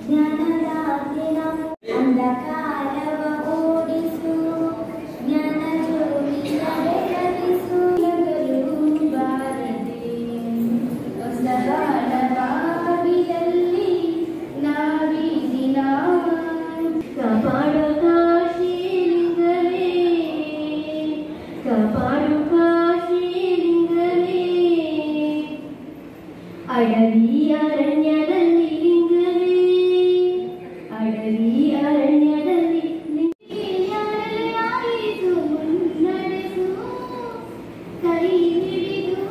ಜ್ಞಾನದಾತಿನ ಅಂಧಕಾರವ ಓಡಿಸು ಜ್ಞಾನ ಜ್ಯೋತಿಯ ಬೆಳಗಿಸು ಜಗಲು ಬಾರದೆ ಹೊಸಗಾಲ ಬಾಗಿಲಲ್ಲಿ ನಾವಿದಿನ ಕಾಪಾಡು ಕಾಶಿಲಿಂಗನೇ ಕಾಪಾಡು ಕಾಶಿಲಿಂಗನೇ ಅಡವಿ ಅರಣ್ಯದಲ್ಲಿ ಲಿಂಗವೇ ಅಡವಿ ಅರಣ್ಯದಲ್ಲಿ ಲಿಂಗಿಯಾಯಿತು ಮುನ್ನಡೆಸು ಕೈ ಹಿಡಿದು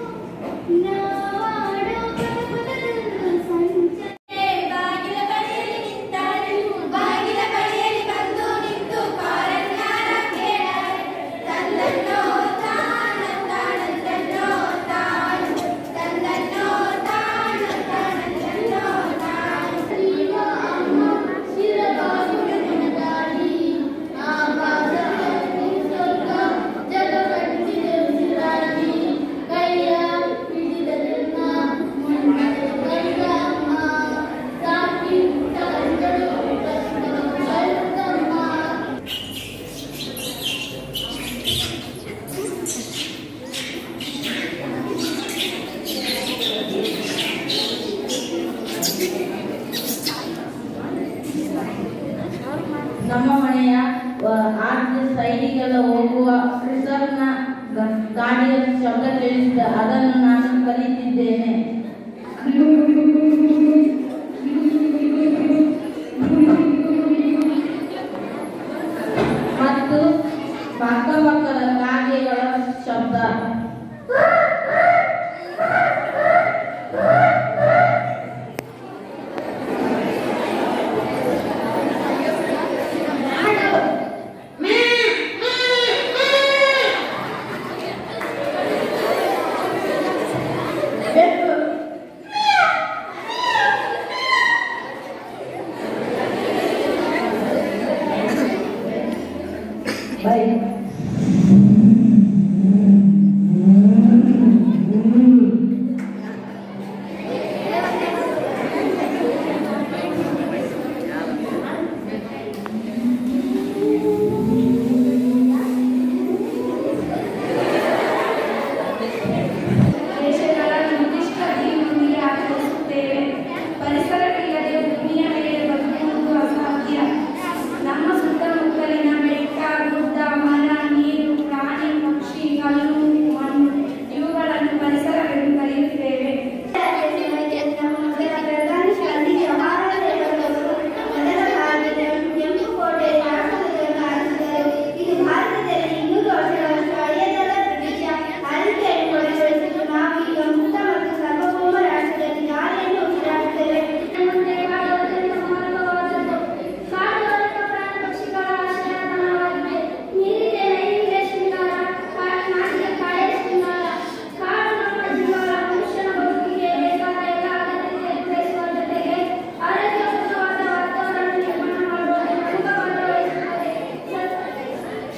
ನಾವಾಡೋ ಪದಪದದಲ್ಲೂ ಸಂಚಯ ಬಾಗಿಲ ಬಳಿಯಲ್ಲಿ ನಿಂತಾರೆ ಬಾಗಿಲ ಬಳಿಯಲ್ಲಿ ಬಂದು ನಿಂತು ಕಾರನ್ನಾರ ಕೇಳಾರೆ ತಂದನ್ನೋ ತಾಣ ತಾಣ ತನ್ನೋ ತಾಣ ತಂದನ್ನೋ ತಾಣ ತಾಣ ತನ್ನೋ ತಾಣ ನೀನು ಅಮ್ಮ ಶಿರಬಾಗುವ ಗಾಳಿ ಆಕಾಶದಲ್ಲಿ ಸ್ವರ್ಗ ಜಗ ಕಟ್ಟಿದೆ ಉಸಿರಾಡಿ ಕೈಯ ಹಿಡಿದದನ್ನ ಮಣ್ಣಲ್ಲಿ ಕೈಯಮ್ಮ ಸಾಕಿ ತಗೊಂಡಳು ಕಷ್ಟಮ್ಮ ನಮ್ಮ ಮನೆಯ ಆರ್ಜಿ ಸೈಡಿಗೆಲ್ಲ ಹೋಗುವ ರಿಸರ್ವ್ನ ಗಾಡಿಯ ಶಬ್ದ ಕೇಳಿಸಿದ ಅದನ್ನು ನಾನು ಕಲಿತಿದ್ದೇನೆ ಮತ್ತು ಅಕ್ಕಪಕ್ಕದ ಕಾಗೆಗಳ ಶಬ್ದ ಬೈ ದೇಶಗಳ ನಿರ್ದಿಷ್ಟ ಜೀವನದಲ್ಲಿ ಆಚರಿಸುತ್ತೇವೆ ಪರಿಸರವಿಲ್ಲದೆ ಭೂಮಿಯ ಮೇಲೆ ಬದುಕುವುದು ಅಸಾಧ್ಯ ನಮ್ಮ ಸುತ್ತಮುತ್ತಲಿನ ಬೆಟ್ಟ ಗುಡ್ಡ ಮರ ನೀರು ಪ್ರಾಣಿ ಪಕ್ಷಿ ಕಲ್ಲು ಮಣ್ಣು ಇವುಗಳನ್ನು ಪರಿಸರವೆಂದು ಕರೆಯುತ್ತೇವೆ ಇದು ಭಾರತದಲ್ಲಿ ಇನ್ನೂರು ವರ್ಷಗಳ ಹಳೆಯದಾದ ಪ್ರದೇಶ ಅದಕ್ಕೆ ಅನುಭವಿಸುವುದು ನಾವು ಈಗ ಮುಕ್ತ ಮತ್ತು ಸಾರ್ವಭೌಮ ರಾಷ್ಟ್ರದಲ್ಲಿ ಗಾಳಿಯನ್ನು ಉಸಿರಾಡುತ್ತೇವೆ ಮುಂದೆ ಕಾಡು ಅತ್ಯಂತ ಮಾರ್ಗವಾದದ್ದು ಕಾಡು ಅನೇಕ ಪ್ರಾಣಿ ಪಕ್ಷಿಗಳ ಆಶ್ರಯತಾಣವಾಗಿದೆ ನೀರಿದೆ ನೈವೇದ್ಯ ಶೃಂಗಾರ ಕಾಡು ನಾಟಿಗೆ ಕಾಯ ಶೃಂಗಾರ ಕಾಡು ನಮ್ಮ ಜೀವನ ಮನುಷ್ಯನ ಬದುಕಿಗೆ ಬೇಕಾದ ಎಲ್ಲ ಅಗತ್ಯತೆ ಪೂರೈಸುವ ಜೊತೆಗೆ ಆರೋಗ್ಯವಂತವಾದ ವಾತಾವರಣ ನಿರ್ಮಾಣ ಮಾಡುವ ಪ್ರಮುಖ ಪಾತ್ರ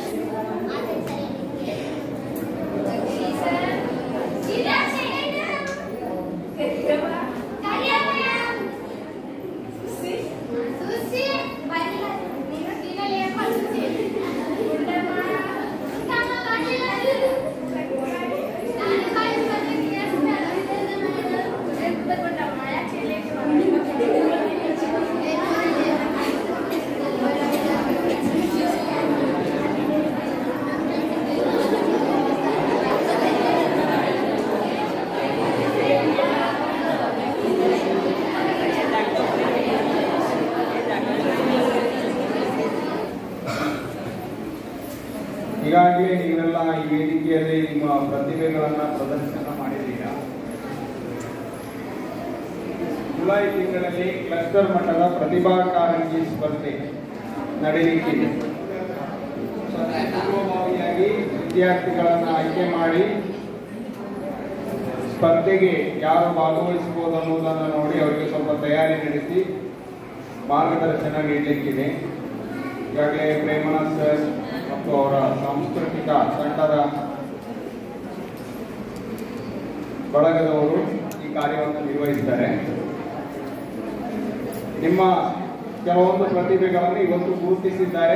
ಈಗಾಗಲೇ ನೀವೆಲ್ಲ ಈ ವೇದಿಕೆಯಲ್ಲಿ ನಿಮ್ಮ ಪ್ರತಿಭೆಗಳನ್ನ ಪ್ರದರ್ಶನ ಮಾಡಿದ್ದೀರಾ ಜುಲೈ ತಿಂಗಳಲ್ಲಿ ಕ್ಲಸ್ಟರ್ ಮಟ್ಟದ ಪ್ರತಿಭಾ ಕಾರಂಜಿ ಸ್ಪರ್ಧೆ ನಡೆಯಲಿಕ್ಕಿದೆ ಸೊ ಅದಕ್ಕೆ ಪೂರ್ವಭಾವಿಯಾಗಿ ವಿದ್ಯಾರ್ಥಿಗಳನ್ನ ಆಯ್ಕೆ ಮಾಡಿ ಸ್ಪರ್ಧೆಗೆ ಯಾರು ಭಾಗವಹಿಸಬಹುದು ಅನ್ನೋದನ್ನು ನೋಡಿ ಅವರಿಗೆ ಸ್ವಲ್ಪ ತಯಾರಿ ನಡೆಸಿ ಮಾರ್ಗದರ್ಶನ ನೀಡಲಿಕ್ಕಿದೆ ಈಗಾಗಲೇ ಪ್ರೇಮನಾಥ್ ಸರ್ ಮತ್ತು ಅವರ ಸಾಂಸ್ಕೃತಿಕ ತಂಡದ ಬಳಗದವರು ಈ ಕಾರ್ಯವನ್ನು ನಿರ್ವಹಿಸಿದ್ದಾರೆ ನಿಮ್ಮ ಕೆಲವೊಂದು ಪ್ರತಿಭೆಗಳನ್ನು ಇವತ್ತು ಗುರುತಿಸಿದ್ದಾರೆ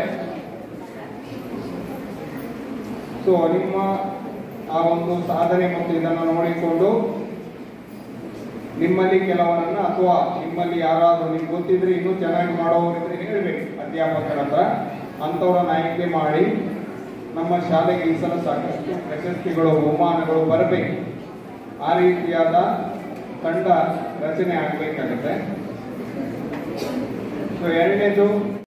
ಸೊ ನಿಮ್ಮ ಆ ಒಂದು ಸಾಧನೆ ಮತ್ತು ಇದನ್ನು ನೋಡಿಕೊಂಡು ನಿಮ್ಮಲ್ಲಿ ಕೆಲವರನ್ನ ಅಥವಾ ನಿಮ್ಮಲ್ಲಿ ಯಾರಾದರೂ ನಿಮ್ಗೆ ಗೊತ್ತಿದ್ರೆ ಇನ್ನೂ ಚೆನ್ನಾಗಿ ಮಾಡೋರಿದ್ರೆ ಹೇಳ್ಬೇಕು ಅಧ್ಯಾಪಕರ ಹತ್ರ ಅಂಥವ್ರನ್ನ ಆಯ್ಕೆ ಮಾಡಿ ನಮ್ಮ ಶಾಲೆಗೆ ಈ ಸಲ ಸಾಕಷ್ಟು ಪ್ರಶಸ್ತಿಗಳು ಬಹುಮಾನಗಳು ಬರಬೇಕು ಆ ರೀತಿಯಾದ ತಂಡ ರಚನೆ ಆಗಬೇಕಾಗುತ್ತೆ ಸೊ ಎರಡನೇದು